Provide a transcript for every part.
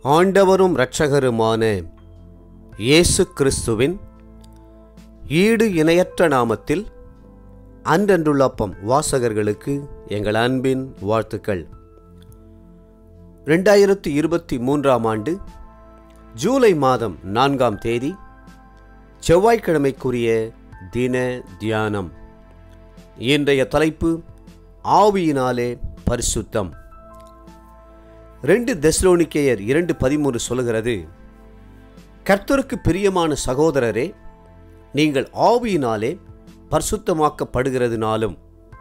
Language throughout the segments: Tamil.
ஆண்டவரும் இரட்சகருமான இயேசு கிறிஸ்துவின் ஈடு இணையற்ற நாமத்தில் அன்றன்றுள்ளப்பம் வாசகர்களுக்கு எங்கள் அன்பின் வாழ்த்துக்கள் ரெண்டாயிரத்தி இருபத்தி மூன்றாம் ஆண்டு ஜூலை மாதம் நான்காம் தேதி செவ்வாய்க்கிழமைக்குரிய தின தியானம் இன்றைய தலைப்பு ஆவியினாலே பரிசுத்தம் ரெண்டு தெஸ்லோனிக்கேயர் இரண்டு பதிமூன்று சொல்லுகிறது கர்த்தருக்கு பிரியமான சகோதரரே நீங்கள் ஆவியினாலே பரிசுத்தமாக்கப்படுகிறதுனாலும்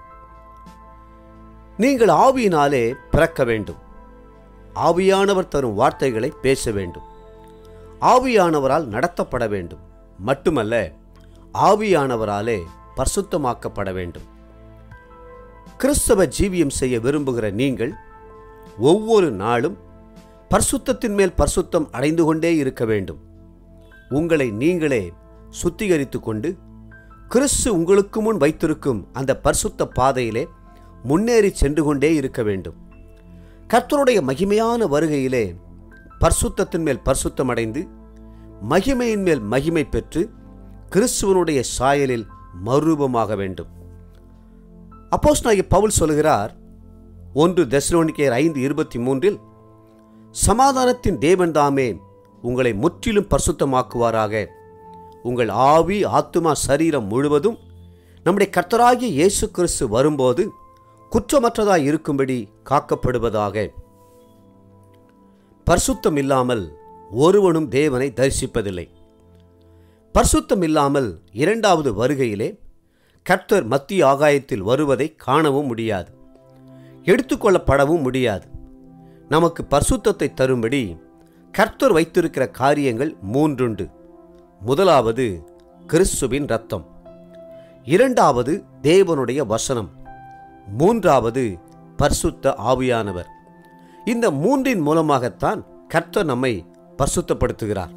நீங்கள் ஆவியினாலே பிறக்க வேண்டும் ஆவியானவர் தரும் வார்த்தைகளை பேச வேண்டும் ஆவியானவரால் நடத்தப்பட வேண்டும் மட்டுமல்ல ஆவியானவராலே பரிசுத்தமாக்கப்பட வேண்டும் கிறிஸ்தவ ஜீவியம் செய்ய விரும்புகிற நீங்கள் ஒவ்வொரு நாளும் பரிசுத்தத்தின் மேல் பரிசுத்தம் அடைந்து கொண்டே இருக்க வேண்டும் உங்களை நீங்களே சுத்திகரித்து கொண்டு கிறிஸ்து உங்களுக்கு முன் வைத்திருக்கும் அந்த பரிசுத்த பாதையிலே முன்னேறி சென்று கொண்டே இருக்க வேண்டும் கர்த்தருடைய மகிமையான வருகையிலே பரிசுத்தத்தின் மேல் பரிசுத்தம் அடைந்து மகிமையின் மேல் மகிமை பெற்று கிறிஸ்துவனுடைய சாயலில் மறுரூபமாக வேண்டும் அப்போஸ்தலனாகிய பவுல் சொல்கிறார் ஒன்று தெசலோனிக்கேயர் ஐந்து இருபத்தி மூன்றில் சமாதானத்தின் தேவன் தாமே உங்களை முற்றிலும் பரிசுத்தமாக்குவாராக உங்கள் ஆவி ஆத்துமா சரீரம் முழுவதும் நம்முடைய கர்த்தராகிய இயேசு கிறிஸ்து வரும்போது குற்றமற்றதாய் இருக்கும்படி காக்கப்படுவதாக பரிசுத்தம் இல்லாமல் ஒருவனும் தேவனை தரிசிப்பதில்லை பரிசுத்தம் இல்லாமல் இரண்டாவது வருகையிலே கர்த்தர் மத்திய ஆகாயத்தில் வருவதை காணவும் முடியாது எடுத்துக்கொள்ளப்படவும் முடியாது நமக்கு பரிசுத்தத்தை தரும்படி கர்த்தர் வைத்திருக்கிற காரியங்கள் மூன்றுண்டு முதலாவது கிறிஸ்துவின் ரத்தம் இரண்டாவது தேவனுடைய வசனம் மூன்றாவது பரிசுத்த ஆவியானவர் இந்த மூன்றின் மூலமாகத்தான் கர்த்தர் நம்மை பரிசுத்தப்படுத்துகிறார்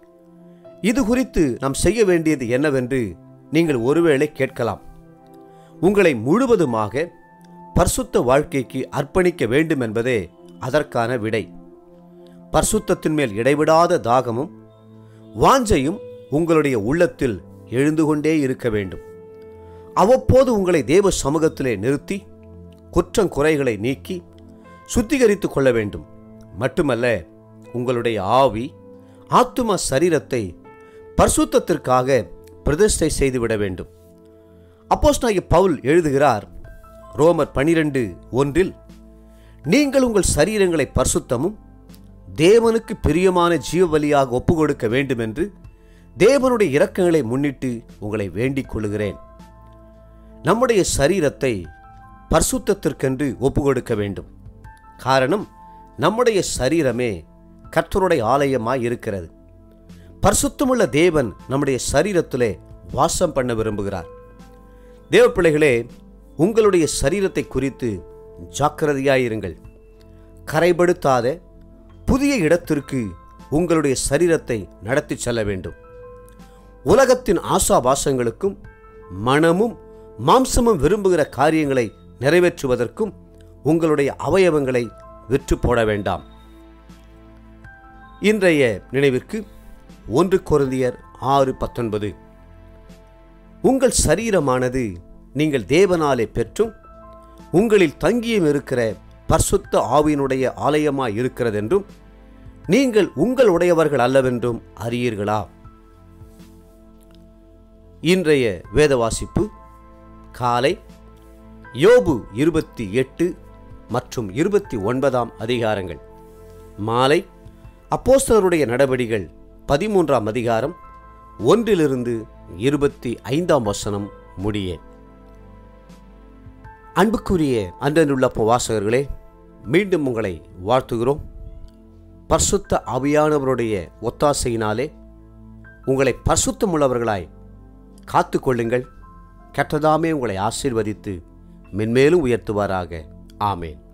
இது குறித்து நாம் செய்ய வேண்டியது என்னவென்று நீங்கள் ஒருவேளை கேட்கலாம் உங்களை முழுவதுமாக பரிசுத்த வாழ்க்கைக்கு அர்ப்பணிக்க வேண்டும் என்பதே அதற்கான விடை பரிசுத்தத்தின் மேல் இடைவிடாத தாகமும் வாஞ்சையும் உங்களுடைய உள்ளத்தில் எழுந்து கொண்டே இருக்க வேண்டும் அவ்வப்போது உங்களை தேவ சமூகத்திலே நிறுத்தி குற்றம் குறைகளை நீக்கி சுத்திகரித்து கொள்ள வேண்டும் மட்டுமல்ல உங்களுடைய ஆவி ஆத்தும சரீரத்தை பரிசுத்தத்திற்காக பிரதிஷ்டை செய்துவிட வேண்டும் அப்போஸ்தலனாகிய பவுல் எழுதுகிறார் ரோமர் பனிரெண்டு ஒன்றில் நீங்கள் உங்கள் சரீரங்களை பரிசுத்தமும் தேவனுக்கு பிரியமான ஜீவபலியாக ஒப்பு கொடுக்க வேண்டும் என்று தேவனுடைய இரக்கங்களை முன்னிட்டு உங்களை வேண்டிக் கொள்கிறேன் நம்முடைய சரீரத்தை பரிசுத்தத்திற்கென்று ஒப்பு கொடுக்க வேண்டும் காரணம் நம்முடைய சரீரமே கர்த்தருடைய ஆலயமாய் இருக்கிறது பரிசுத்தமுள்ள தேவன் நம்முடைய சரீரத்திலே வாசம் பண்ண விரும்புகிறார் தேவ பிள்ளைகளே உங்களுடைய சரீரத்தை குறித்து ஜாக்கிரதையாயிருங்கள் கரைபடுத்தாத புதிய இடத்திற்கு உங்களுடைய சரீரத்தை நடத்தி செல்ல வேண்டும் உலகத்தின் ஆசாபாசங்களுக்கும் மனமும் மாம்சமும் விரும்புகிற காரியங்களை நிறைவேற்றுவதற்கும் உங்களுடைய அவயவங்களை விற்று போட வேண்டாம் இன்றைய நினைவிற்கு ஒன்று கொருந்தியர் ஆறு பத்தொன்பது உங்கள் சரீரமானது நீங்கள் தேவனாலே பெற்றும் உங்களில் தங்கியும் இருக்கிற பரிசுத்த ஆவியினுடைய ஆலயமாய் இருக்கிறதென்றும் நீங்கள் உங்களுடையவர்கள் அல்லவென்றும் அறியீர்களா இன்றைய வேத வாசிப்பு காலை யோபு இருபத்தி எட்டு மற்றும் இருபத்தி ஒன்பதாம் அதிகாரங்கள் மாலை அப்போஸ்தலருடைய நடவடிகள் பதிமூன்றாம் அதிகாரம் ஒன்றிலிருந்து இருபத்தி ஐந்தாம் வசனம் முடிய அன்புக்குரிய அன்றனுள்ள வாசகர்களே மீண்டும் உங்களை வாழ்த்துகிறோம் பரிசுத்த ஆவியானவருடைய ஒத்தாசையினாலே உங்களை பரிசுத்தமுள்ளவர்களாய் காத்து கொள்ளுங்கள் கற்றதாமே உங்களை ஆசீர்வதித்து மென்மேலும் உயர்த்துவாராக ஆமேன்